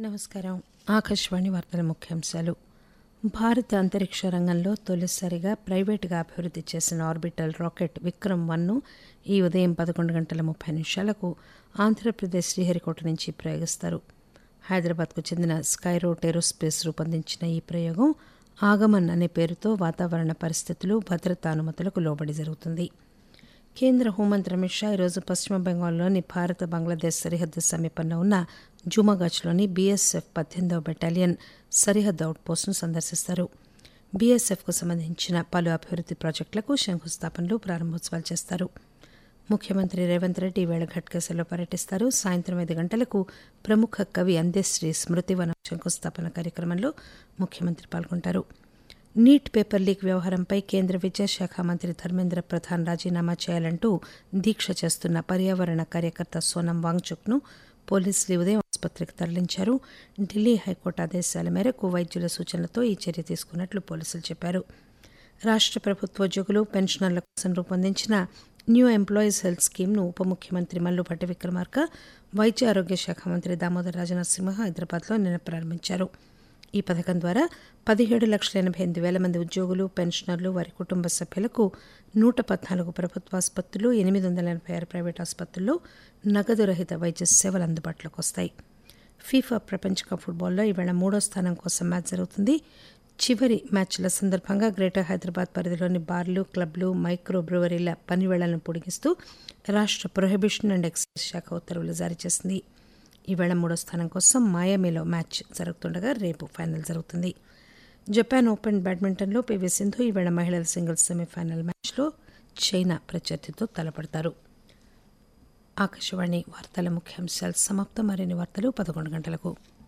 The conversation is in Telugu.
నమస్కారం ఆకాశవాణి వార్తల ముఖ్యాంశాలు భారత అంతరిక్ష రంగంలో తొలిసారిగా ప్రైవేటుగా అభివృద్ధి చేసిన ఆర్బిటల్ రాకెట్ విక్రమ్ వన్ను ఈ ఉదయం పదకొండు గంటల ముప్పై నిమిషాలకు ఆంధ్రప్రదేశ్ శ్రీహరికోట నుంచి ప్రయోగిస్తారు హైదరాబాద్కు చెందిన స్కైరోట్ ఏరోస్పేస్ రూపొందించిన ఈ ప్రయోగం ఆగమన్ అనే పేరుతో వాతావరణ పరిస్థితులు భద్రతా అనుమతులకు లోబడి జరుగుతుంది కేంద్ర హోంమంత్రి అమిత్ షా ఈరోజు పశ్చిమ బెంగాల్లోని భారత బంగ్లాదేశ్ సరిహద్దు సమీపంలో ఉన్న జుమాగచ్లోని బీఎస్ఎఫ్ పద్దెనిమిదవ బెటాలియన్ సరిహద్దు అవుట్పోస్టును సందర్శిస్తారు బీఎస్ఎఫ్కు సంబంధించిన పలు అభివృద్ధి ప్రాజెక్టులకు శంకుస్థాపనలు ప్రారంభోత్సవాలు చేస్తారు ముఖ్యమంత్రి రేవంత్ రెడ్డి ఈవేళ ఘట్కేసర్లో పర్యటిస్తారు సాయంత్రం ఐదు గంటలకు ప్రముఖ కవి అందేశ్రీ స్మృతివనం శంకుస్థాపన కార్యక్రమంలో ముఖ్యమంత్రి పాల్గొంటారు నీట్ పేపర్ లీక్ వ్యవహారంపై కేంద్ర విద్యాశాఖ మంత్రి ధర్మేంద్ర ప్రధాన్ రాజీనామా చేయాలంటూ దీక్ష చేస్తున్న పర్యావరణ కార్యకర్త సోనం వాంగ్చుక్ను పోలీసులు ఈ ఉదయం ఆసుపత్రికి తరలించారు ఢిల్లీ హైకోర్టు ఆదేశాల మేరకు వైద్యుల సూచనలతో ఈ చర్య తీసుకున్నట్లు పోలీసులు చెప్పారు రాష్ట్ర ప్రభుత్వోద్యోగులు పెన్షనర్ల కోసం రూపొందించిన న్యూ ఎంప్లాయీస్ హెల్త్ స్కీమ్ను ఉప ముఖ్యమంత్రి మల్లుభట్టి విక్రమార్క వైద్య ఆరోగ్య శాఖ మంత్రి దామోదర్ రాజనరసింహ హైదరాబాద్లో నిన్న ప్రారంభించారు ఈ పథకం ద్వారా పదిహేడు లక్షల ఎనభై ఎనిమిది వేల మంది ఉద్యోగులు పెన్షనర్లు వారి కుటుంబ సభ్యులకు నూట పద్నాలుగు ప్రభుత్వ ఆసుపత్రులు ఎనిమిది వందల ఎనభై ఆరు ప్రైవేట్ ఆసుపత్రుల్లో నగదు రహిత వైద్య సేవలు అందుబాటులోకి వస్తాయి ఫీఫా ప్రపంచ కప్ ఫుట్బాల్లో ఈవేళ మూడో స్థానం కోసం మ్యాచ్ జరుగుతుంది చివరి మ్యాచ్ల సందర్భంగా గ్రేటర్ హైదరాబాద్ పరిధిలోని బార్లు క్లబ్లు మైక్రో బ్రూవరీల పనివేళలను పొడిగిస్తూ రాష్ట్ర ప్రొహిబిషన్ అండ్ ఎక్సైజ్ శాఖ ఉత్తర్వులు జారీ చేసింది ఈవేళ మూడో స్థానం కోసం మాయామీలో మ్యాచ్ జరుగుతుండగా రేపు ఫైనల్ జరుగుతుంది జపాన్ ఓపెన్ బ్యాడ్మింటన్లో పివి సింధు ఈవేళ మహిళల సింగిల్స్ సెమీఫైనల్ మ్యాచ్లో చైనా ప్రత్యర్థితో తలపడతారు ఆకాశవాణి వార్తల ముఖ్యాంశాలు సమాప్తం మరిన్ని వార్తలు పదకొండు గంటలకు